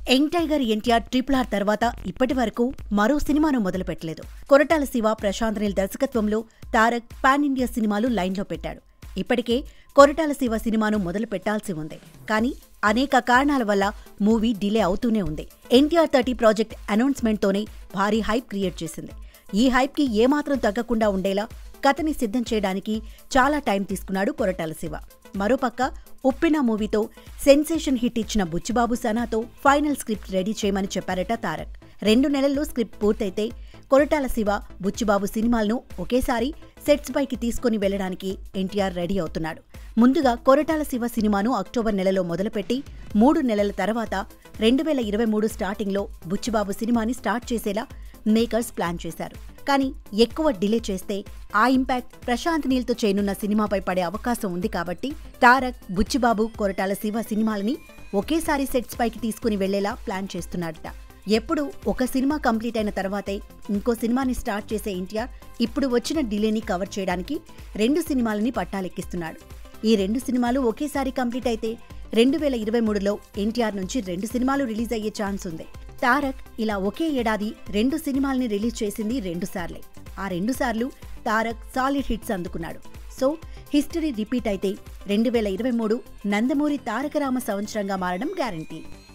young tiger NTR triple R తర్వాత ఇప్పటి వరకు మరో సినిమాను మొదలుపెట్టలేదు కొరటాల శివ ప్రశాంత్ నీల్ దర్శకత్వంలో తారక్ పాన్ ఇండియా సినిమాలు లైన్లో పెట్టాడు ఇప్పటికే కొరటాల శివ సినిమాను మొదలు పెట్టాల్సి ఉంది కానీ అనేక కారణాల వల్ల మూవీ డిలే అవుతూనే ఉంది ఎన్టీఆర్ థర్టీ ప్రాజెక్ట్ అనౌన్స్మెంట్తోనే భారీ హైప్ క్రియేట్ చేసింది ఈ హైప్కి ఏమాత్రం తగ్గకుండా ఉండేలా కథని సిద్ధం చేయడానికి చాలా టైం తీసుకున్నాడు కొరటాల శివ మరోపక్క ఉప్పిన మూవీతో సెన్సేషన్ హిట్ ఇచ్చిన బుచ్చిబాబు సనాతో ఫైనల్ స్క్రిప్ట్ రెడీ చేయమని చెప్పారట తారక్ రెండు నెలల్లో స్క్రిప్ట్ పూర్తయితే కొరటాల శివ బుచ్చిబాబు సినిమాలను ఒకేసారి సెట్స్ పైకి తీసుకుని వెళ్లడానికి ఎన్టీఆర్ రెడీ అవుతున్నాడు ముందుగా కొరటాల శివ సినిమాను అక్టోబర్ నెలలో మొదలుపెట్టి మూడు నెలల తర్వాత రెండు వేల ఇరవై మూడు స్టార్టింగ్లో బుచ్చిబాబు సినిమాని స్టార్ట్ చేసేలా మేకర్స్ ప్లాన్ చేశారు కానీ ఎక్కువ డిలే చేస్తే ఆ ఇంపాక్ట్ ప్రశాంత్ నీల్తో చేయనున్న సినిమాపై పడే అవకాశం ఉంది కాబట్టి తారక్ బుచ్చిబాబు కొరటాల శివ సినిమాలని ఒకేసారి సెట్స్ పైకి తీసుకుని వెళ్లేలా ప్లాన్ చేస్తున్నాడట ఎప్పుడు ఒక సినిమా కంప్లీట్ అయిన తర్వాతే ఇంకో సినిమాని స్టార్ట్ చేసే ఎన్టీఆర్ ఇప్పుడు వచ్చిన డిలేని కవర్ చేయడానికి రెండు సినిమాలని పట్టాలెక్కిస్తున్నాడు ఈ రెండు సినిమాలు ఒకేసారి కంప్లీట్ అయితే రెండు వేల ఇరవై మూడులో ఎన్టీఆర్ నుంచి రెండు సినిమాలు రిలీజ్ అయ్యే ఛాన్స్ ఉంది తారక్ ఇలా ఒకే ఏడాది రెండు సినిమాల్ని రిలీజ్ చేసింది రెండు సార్లే ఆ రెండు సార్లు తారక్ సాలిడ్ హిట్స్ అందుకున్నాడు సో హిస్టరీ రిపీట్ అయితే రెండు వేల ఇరవై మూడు నందమూరి తారకరామ సంవత్సరంగా మారడం గ్యారంటీ